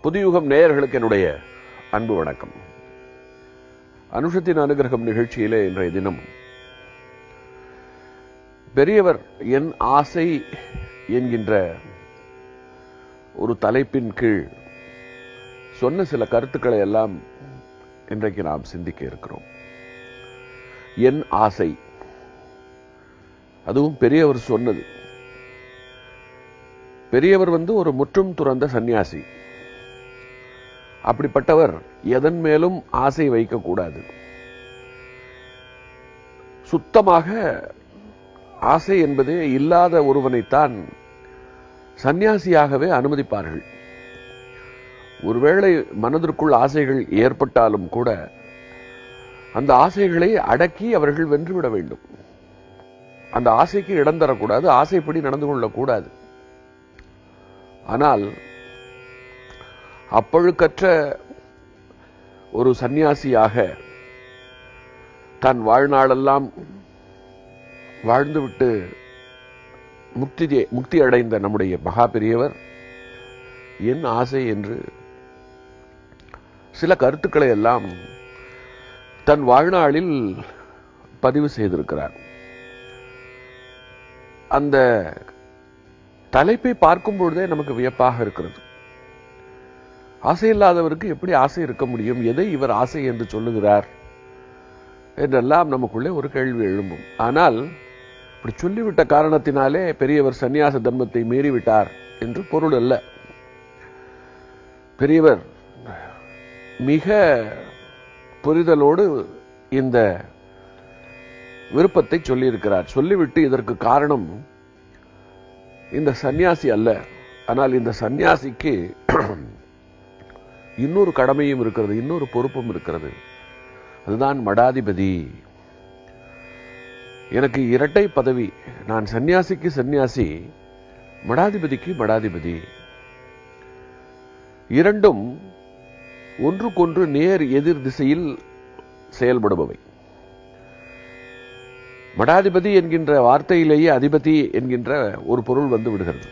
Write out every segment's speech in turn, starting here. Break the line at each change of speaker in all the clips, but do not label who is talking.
புதியுகம் நேயர்களுக்கு என்னுடைய அன்பு வணக்கம் அனுஷத்தின் அனுகிரகம் நிகழ்ச்சியிலே இன்றைய தினம் பெரியவர் என் ஆசை என்கின்ற ஒரு தலைப்பின் கீழ் சொன்ன சில கருத்துக்களை எல்லாம் இன்றைக்கு நாம் சிந்திக்க இருக்கிறோம் என் ஆசை அதுவும் பெரியவர் சொன்னது பெரியவர் வந்து ஒரு முற்றும் துறந்த சந்நியாசி அப்படிப்பட்டவர் எதன் மேலும் ஆசை வைக்கக்கூடாது சுத்தமாக ஆசை என்பதே இல்லாத ஒருவனைத்தான் சந்நியாசியாகவே அனுமதிப்பார்கள் ஒருவேளை மனதிற்குள் ஆசைகள் ஏற்பட்டாலும் கூட அந்த ஆசைகளை அடக்கி அவர்கள் வென்றுவிட வேண்டும் அந்த ஆசைக்கு இடம் தரக்கூடாது ஆசைப்படி நடந்து கொள்ளக்கூடாது ஆனால் அப்பழுக்கற்ற ஒரு சந்நியாசியாக தன் வாழ்நாளெல்லாம் வாழ்ந்துவிட்டு முக்தி முக்தி அடைந்த நம்முடைய மகா பெரியவர் என் ஆசை என்று சில கருத்துக்களை எல்லாம் தன் வாழ்நாளில் பதிவு செய்திருக்கிறார் அந்த தலைப்பை பார்க்கும் பொழுதே நமக்கு வியப்பாக இருக்கிறது ஆசை இல்லாதவருக்கு எப்படி ஆசை இருக்க முடியும் எதை இவர் ஆசை என்று சொல்லுகிறார் என்றெல்லாம் நமக்குள்ளே ஒரு கேள்வி எழும்பும் ஆனால் இப்படி சொல்லிவிட்ட காரணத்தினாலே பெரியவர் சந்நியாச தர்மத்தை மீறிவிட்டார் என்று பொருள் அல்ல பெரியவர் மிக புரிதலோடு இந்த விருப்பத்தை சொல்லியிருக்கிறார் சொல்லிவிட்டு இதற்கு காரணம் இந்த சந்நியாசி அல்ல ஆனால் இந்த சந்நியாசிக்கு இன்னொரு கடமையும் இருக்கிறது இன்னொரு பொறுப்பும் இருக்கிறது அதுதான் மடாதிபதி எனக்கு இரட்டை பதவி நான் சந்நியாசிக்கு சந்நியாசி மடாதிபதிக்கு மடாதிபதி இரண்டும் ஒன்றுக்கொன்று நேர் எதிர் திசையில் செயல்படுபவை மடாதிபதி என்கின்ற வார்த்தையிலேயே அதிபதி என்கின்ற ஒரு பொருள் வந்து விடுகிறது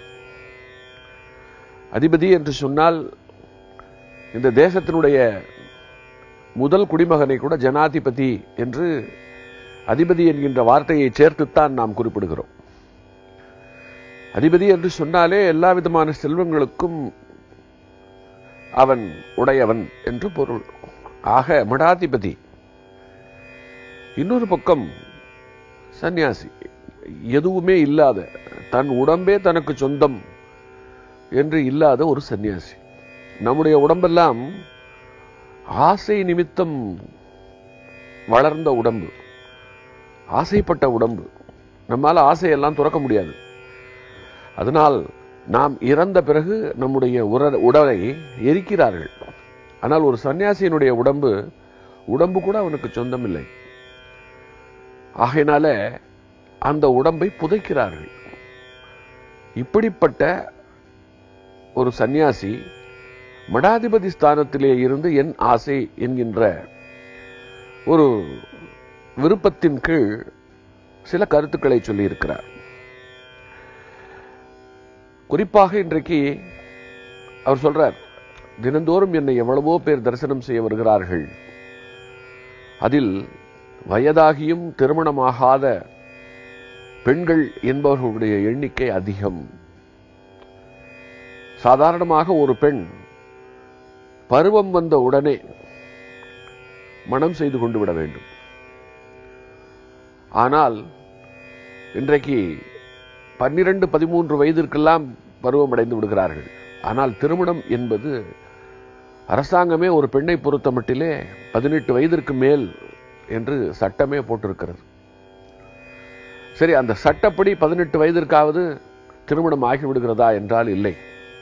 அதிபதி என்று சொன்னால் இந்த தேசத்தினுடைய முதல் குடிமகனை கூட ஜனாதிபதி என்று அதிபதி என்கின்ற வார்த்தையை சேர்த்துத்தான் நாம் குறிப்பிடுகிறோம் அதிபதி என்று சொன்னாலே எல்லா விதமான செல்வங்களுக்கும் அவன் உடையவன் என்று பொருள் ஆக மடாதிபதி இன்னொரு பக்கம் சந்நியாசி எதுவுமே இல்லாத தன் உடம்பே தனக்கு சொந்தம் என்று இல்லாத ஒரு சந்நியாசி நம்முடைய உடம்பெல்லாம் ஆசை நிமித்தம் வளர்ந்த உடம்பு ஆசைப்பட்ட உடம்பு நம்மால ஆசையெல்லாம் துறக்க முடியாது அதனால் நாம் இறந்த பிறகு நம்முடைய உடலை எரிக்கிறார்கள் ஆனால் ஒரு சன்னியாசியினுடைய உடம்பு உடம்பு கூட அவனுக்கு சொந்தம் இல்லை ஆகையினால அந்த உடம்பை புதைக்கிறார்கள் இப்படிப்பட்ட ஒரு சந்நியாசி மடாதிபதி ஸ்தானத்திலே இருந்து என் ஆசை என்கின்ற ஒரு விருப்பத்தின் கீழ் சில கருத்துக்களை சொல்லியிருக்கிறார் குறிப்பாக இன்றைக்கு அவர் சொல்றார் தினந்தோறும் என்னை எவ்வளவோ பேர் தரிசனம் செய்ய வருகிறார்கள் அதில் வயதாகியும் திருமணமாகாத பெண்கள் என்பவர்களுடைய எண்ணிக்கை அதிகம் சாதாரணமாக ஒரு பெண் பருவம் வந்த உடனே மனம் செய்து கொண்டு விட வேண்டும் ஆனால் இன்றைக்கு பன்னிரண்டு பதிமூன்று வயதிற்கெல்லாம் பருவம் அடைந்து விடுகிறார்கள் ஆனால் திருமணம் என்பது அரசாங்கமே ஒரு பெண்ணை பொறுத்த மட்டிலே பதினெட்டு வயதிற்கு மேல் என்று சட்டமே போட்டிருக்கிறது சரி அந்த சட்டப்படி பதினெட்டு வயதிற்காவது திருமணம் ஆகிவிடுகிறதா என்றால் இல்லை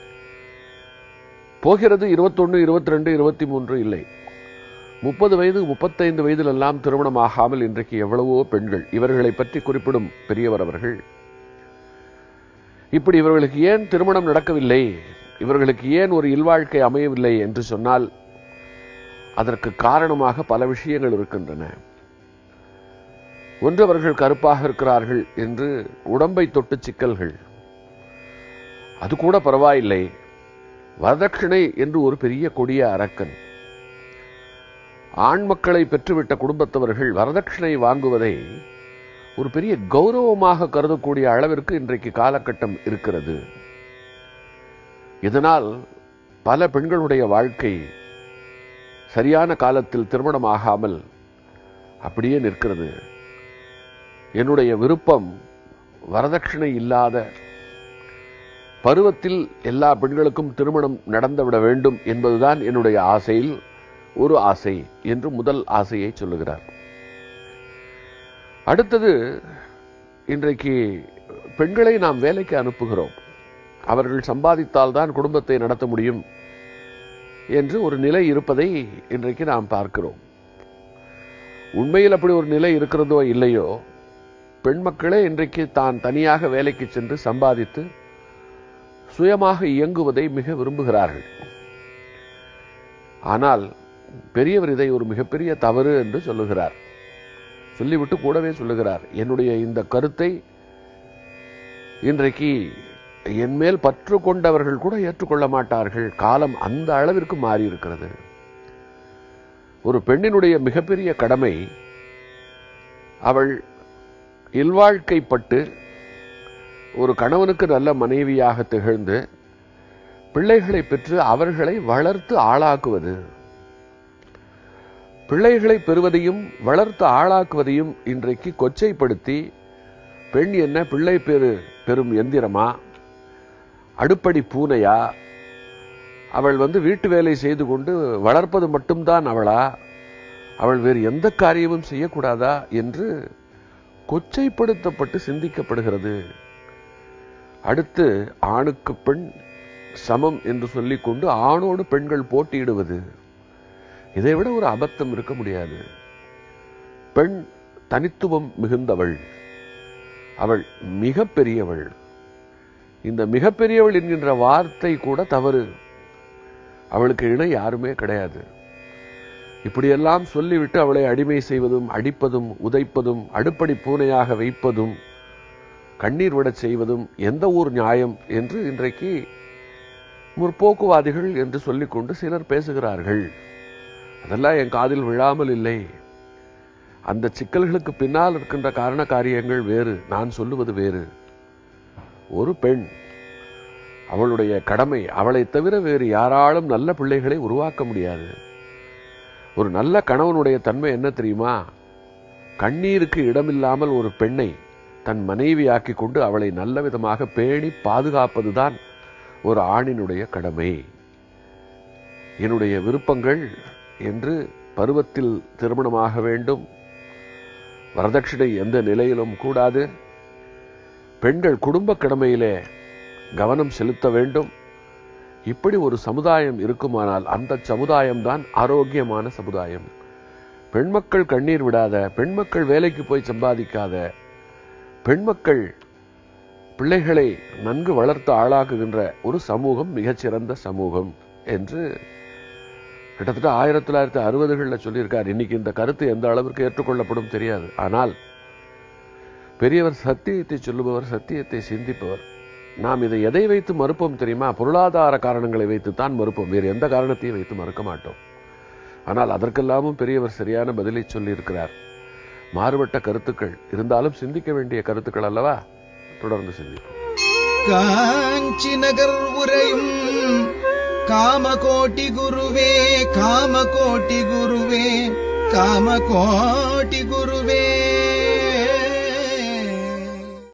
போகிறது இருபத்தொன்னு இருபத்தி ரெண்டு இருபத்தி மூன்று இல்லை முப்பது வயது முப்பத்தைந்து வயதிலெல்லாம் திருமணம் ஆகாமல் இன்றைக்கு எவ்வளவோ பெண்கள் இவர்களை பற்றி குறிப்பிடும் பெரியவர் அவர்கள் இப்படி இவர்களுக்கு ஏன் திருமணம் நடக்கவில்லை இவர்களுக்கு ஏன் ஒரு இல்வாழ்க்கை அமையவில்லை என்று சொன்னால் அதற்கு காரணமாக பல விஷயங்கள் இருக்கின்றன ஒன்று அவர்கள் கருப்பாக இருக்கிறார்கள் என்று உடம்பை தொட்டு சிக்கல்கள் அது கூட பரவாயில்லை வரதட்சணை என்று ஒரு பெரிய கொடிய அரக்கன் ஆண் மக்களை பெற்றுவிட்ட குடும்பத்தவர்கள் வரதட்சணை வாங்குவதை ஒரு பெரிய கௌரவமாக கருதக்கூடிய அளவிற்கு இன்றைக்கு காலகட்டம் இருக்கிறது இதனால் பல பெண்களுடைய வாழ்க்கை சரியான காலத்தில் திருமணமாகாமல் அப்படியே நிற்கிறது என்னுடைய விருப்பம் வரதட்சணை இல்லாத பருவத்தில் எல்லா பெண்களுக்கும் திருமணம் நடந்துவிட வேண்டும் என்பதுதான் என்னுடைய ஆசையில் ஒரு ஆசை என்று முதல் ஆசையை சொல்லுகிறார் அடுத்தது இன்றைக்கு பெண்களை நாம் வேலைக்கு அனுப்புகிறோம் அவர்கள் சம்பாதித்தால் தான் குடும்பத்தை நடத்த முடியும் என்று ஒரு நிலை இருப்பதை இன்றைக்கு நாம் பார்க்கிறோம் உண்மையில் அப்படி ஒரு நிலை இருக்கிறதோ இல்லையோ பெண் மக்களே இன்றைக்கு தான் தனியாக வேலைக்கு சென்று சம்பாதித்து சுயமாக இயங்குவதை மிக விரும்புகிறார்கள் ஆனால் பெரியவர் இதை ஒரு மிகப்பெரிய தவறு என்று சொல்லுகிறார் சொல்லிவிட்டு கூடவே சொல்லுகிறார் என்னுடைய இந்த கருத்தை இன்றைக்கு என் மேல் பற்று கொண்டவர்கள் கூட ஏற்றுக்கொள்ள மாட்டார்கள் காலம் அந்த அளவிற்கு மாறி இருக்கிறது ஒரு பெண்ணினுடைய மிகப்பெரிய கடமை அவள் இல்வாழ்க்கைப்பட்டு ஒரு கணவனுக்கு நல்ல மனைவியாக திகழ்ந்து பிள்ளைகளை பெற்று அவர்களை வளர்த்து ஆளாக்குவது பிள்ளைகளை பெறுவதையும் வளர்த்து ஆளாக்குவதையும் இன்றைக்கு கொச்சைப்படுத்தி பெண் என்ன பிள்ளை பெரு பெறும் எந்திரமா அடுப்படி பூனையா அவள் வந்து வீட்டு வேலை செய்து கொண்டு வளர்ப்பது மட்டும்தான் அவளா அவள் வேறு எந்த காரியமும் செய்யக்கூடாதா என்று கொச்சைப்படுத்தப்பட்டு சிந்திக்கப்படுகிறது அடுத்து ஆணுக்கு பெண் சமம் என்று சொல்லிக்கொண்டு ஆணோடு பெண்கள் போட்டியிடுவது இதை விட ஒரு அபத்தம் இருக்க முடியாது பெண் தனித்துவம் மிகுந்தவள் அவள் மிக பெரியவள் இந்த மிகப்பெரியவள் என்கின்ற வார்த்தை கூட தவறு அவளுக்கு இணை யாருமே கிடையாது இப்படியெல்லாம் சொல்லிவிட்டு அவளை அடிமை செய்வதும் அடிப்பதும் உதைப்பதும் அடுப்படி பூனையாக வைப்பதும் கண்ணீர் விடச் செய்வதும் எந்த ஊர் நியாயம் என்று இன்றைக்கு முற்போக்குவாதிகள் என்று சொல்லிக்கொண்டு சிலர் பேசுகிறார்கள் அதெல்லாம் என் காதில் விழாமல் இல்லை அந்த சிக்கல்களுக்கு பின்னால் இருக்கின்ற காரண காரியங்கள் வேறு நான் சொல்லுவது வேறு ஒரு பெண் அவளுடைய கடமை அவளை தவிர வேறு யாராலும் நல்ல பிள்ளைகளை உருவாக்க முடியாது ஒரு நல்ல கணவனுடைய தன்மை என்ன தெரியுமா கண்ணீருக்கு இடமில்லாமல் ஒரு பெண்ணை தன் மனைவியாக்கிக் கொண்டு அவளை நல்ல விதமாக பேணி பாதுகாப்பதுதான் ஒரு ஆணினுடைய கடமை என்னுடைய விருப்பங்கள் என்று பருவத்தில் திருமணமாக வேண்டும் வரதட்சணை எந்த நிலையிலும் கூடாது பெண்கள் குடும்ப கடமையிலே கவனம் செலுத்த வேண்டும் இப்படி ஒரு சமுதாயம் இருக்குமானால் அந்த சமுதாயம் தான் ஆரோக்கியமான சமுதாயம் பெண்மக்கள் கண்ணீர் விடாத பெண்மக்கள் வேலைக்கு போய் சம்பாதிக்காத பெண்மக்கள் பிள்ளைகளை நன்கு வளர்த்து ஆளாக்குகின்ற ஒரு சமூகம் மிகச்சிறந்த சமூகம் என்று கிட்டத்தட்ட ஆயிரத்தி தொள்ளாயிரத்தி அறுபதுகளில் சொல்லியிருக்கார் இன்னைக்கு இந்த கருத்து எந்த அளவிற்கு ஏற்றுக்கொள்ளப்படும் தெரியாது ஆனால் பெரியவர் சத்தியத்தை சொல்லுபவர் சத்தியத்தை சிந்திப்பவர் நாம் இதை எதை வைத்து மறுப்போம் தெரியுமா பொருளாதார காரணங்களை வைத்துத்தான் மறுப்போம் வேறு எந்த காரணத்தையும் வைத்து மறுக்க மாட்டோம் ஆனால் அதற்கெல்லாமும் பெரியவர் சரியான பதிலை சொல்லியிருக்கிறார் மாறுபட்ட கருத்துக்கள் இருந்தாலும் சிந்திக்க வேண்டிய கருத்துக்கள் அல்லவா தொடர்ந்து சிந்திப்போம்
காஞ்சி நகர் உரையும் காமகோட்டி குருவே காமகோட்டி குருவே காமகோட்டி குருவே